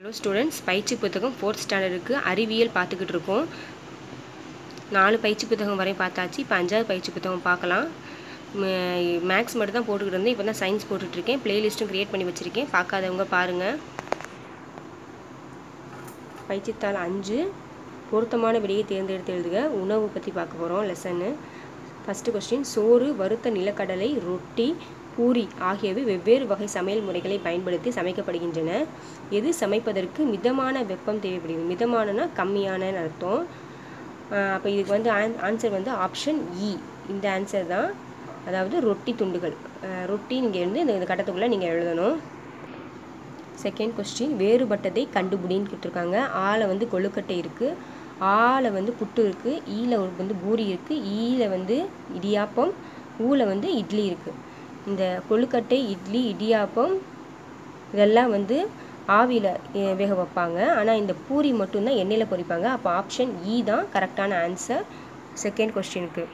hello students பயிற்சி புத்தகம் fourth ஸ்டாண்டர்டுக்கு அறிவியல் பார்த்துக்கிட்டு இருக்கோம் நாலு பயிற்சி புத்தகம் வரையும் பார்த்தாச்சு இப்போ அஞ்சாவது பயிற்சி புத்தகம் பார்க்கலாம் மேக்ஸ் மட்டும் தான் போட்டுக்கிட்டு இருந்தேன் இப்போ தான் சயின்ஸ் போட்டுட்ருக்கேன் ப்ளேலிஸ்ட்டும் க்ரியேட் பண்ணி வச்சுருக்கேன் பார்க்காதவங்க பாருங்கள் பயிற்சித்தாள் அஞ்சு பொருத்தமான விடையை தேர்ந்தெடுத்து எழுதுக உணவு பற்றி பார்க்க போகிறோம் லெசன்னு ஃபஸ்ட்டு கொஸ்டின் சோறு வறுத்த நிலக்கடலை ரொட்டி பூரி ஆகியவை வெவ்வேறு வகை சமையல் முறைகளை பயன்படுத்தி சமைக்கப்படுகின்றன எது சமைப்பதற்கு மிதமான வெப்பம் தேவைப்படுகிறது மிதமானனா கம்மியான அர்த்தம் அப்போ இதுக்கு வந்து ஆன் ஆன்சர் வந்து ஆப்ஷன் இ இந்த ஆன்சர் தான் அதாவது ரொட்டி துண்டுகள் ரொட்டி நீங்கள் வந்து இந்த கட்டத்துக்குள்ளே நீங்கள் எழுதணும் செகண்ட் கொஸ்டின் வேறுபட்டதை கண்டுபிடின்னு கொடுத்துருக்காங்க ஆல வந்து கொழுக்கட்டை இருக்குது ஆல வந்து புட்டு இருக்குது ஈல வந்து பூரி இருக்குது ஈல வந்து இடியாப்பம் ஊல வந்து இட்லி இருக்குது இந்த கொழுக்கட்டை இட்லி இடியாப்பம் இதெல்லாம் வந்து ஆவியில் வேக வைப்பாங்க ஆனால் இந்த பூரி மட்டும்தான் எண்ணெயில் பொரிப்பாங்க அப்போ ஆப்ஷன் இ தான் கரெக்டான ஆன்சர் செகண்ட் கொஸ்டினுக்கு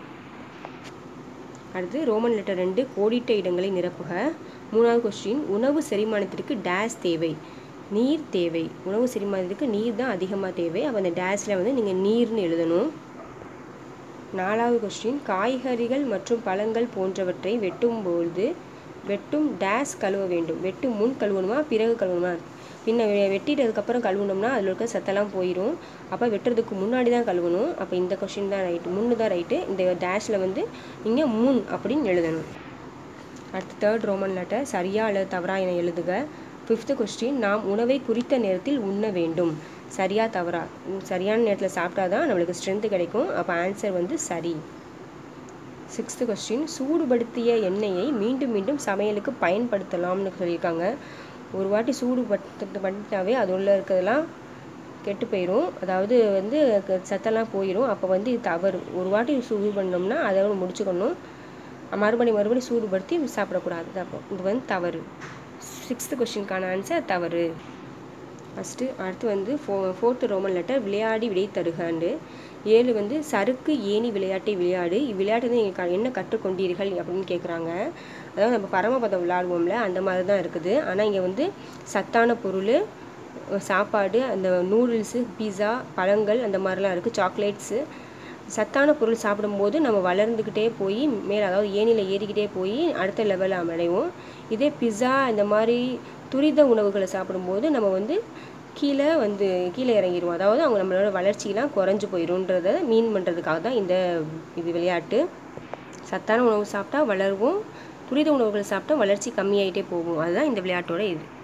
அடுத்து ரோமன் லெட்டர் ரெண்டு கோடிட்ட இடங்களை நிரப்புக மூணாவது கொஸ்டின் உணவு செரிமானத்திற்கு டேஸ் தேவை நீர் தேவை உணவு செரிமானத்துக்கு நீர் தான் அதிகமாக தேவை அப்போ அந்த டேஸில் வந்து நீங்கள் நீர்னு எழுதணும் நாலாவது கொஸ்டின் காய்கறிகள் மற்றும் பழங்கள் போன்றவற்றை வெட்டும்போது வெட்டும் டேஸ் கழுவ வேண்டும் வெட்டும் முன் கழுவணுமா பிறகு கழுவணுமா பின்ன வெட்டிட்டதுக்கப்புறம் கழுவுனோம்னா அதில் இருக்க சத்தெல்லாம் போயிடும் அப்போ வெட்டுறதுக்கு முன்னாடி தான் கழுவணும் அப்போ இந்த கொஸ்டின் தான் ரைட்டு முன்னு தான் ரைட்டு இந்த டேஷில் வந்து நீங்கள் முன் அப்படின்னு எழுதணும் அடுத்து தேர்ட் ரோமன் லெட்டர் சரியா அல்லது தவறா என எழுதுக ஃபிஃப்த்து கொஸ்டின் நாம் உணவை குறித்த நேரத்தில் உண்ண வேண்டும் சரியா தவறா சரியான நேரத்தில் சாப்பிட்டா தான் நம்மளுக்கு ஸ்ட்ரென்த்து கிடைக்கும் அப்போ ஆன்சர் வந்து சரி சிக்ஸ்த்து கொஸ்டின் சூடுபடுத்திய எண்ணெயை மீண்டும் மீண்டும் சமையலுக்கு பயன்படுத்தலாம்னு சொல்லியிருக்காங்க ஒரு வாட்டி சூடு பட்டு பண்ணிட்டாவே அது உள்ளே இருக்கிறதெல்லாம் கெட்டு போயிடும் அதாவது வந்து சத்தெல்லாம் போயிடும் அப்போ வந்து இது தவறு ஒரு வாட்டி சூடு பண்ணோம்னா அதோட முடிச்சுக்கணும் மறுபடி மறுபடி சூடுபடுத்தி சாப்பிடக்கூடாது அப்போ இது வந்து தவறு சிக்ஸ்த்து கொஸ்டினுக்கான ஆன்சர் தவறு ஃபஸ்ட்டு அடுத்து வந்து ஃபோ ஃபோர்த்து ரோமன் லெட்டர் விளையாடி விடை தருகாண்டு ஏழு வந்து சறுக்கு ஏணி விளையாட்டை விளையாடு இவ்விளையாட்டு வந்து நீங்கள் என்ன கற்றுக்கொண்டீர்கள் அப்படின்னு கேட்குறாங்க அதாவது நம்ம பரமபதம் விளையாடுவோம்ல அந்த மாதிரி தான் இருக்குது ஆனால் இங்கே வந்து சத்தான பொருள் சாப்பாடு அந்த நூடுல்ஸு பீஸா பழங்கள் அந்த மாதிரிலாம் இருக்குது சாக்லேட்ஸு சத்தான பொருள் சாப்பிடும்போது நம்ம வளர்ந்துக்கிட்டே போய் மேலே அதாவது ஏனியில் ஏறிக்கிட்டே போய் அடுத்த லெவலில் அடைவோம் இதே பிஸா இந்த மாதிரி துரித உணவுகளை சாப்பிடும்போது நம்ம வந்து கீழே வந்து கீழே இறங்கிடுவோம் அதாவது அவங்க நம்மளோட வளர்ச்சியெலாம் குறைஞ்சி போயிடும்ன்றத மீன் பண்ணுறதுக்காக தான் இந்த இது விளையாட்டு சத்தான உணவு சாப்பிட்டா வளருவோம் துரித உணவுகள் சாப்பிட்டா வளர்ச்சி கம்மியாகிட்டே போகும் அதுதான் இந்த விளையாட்டோட இது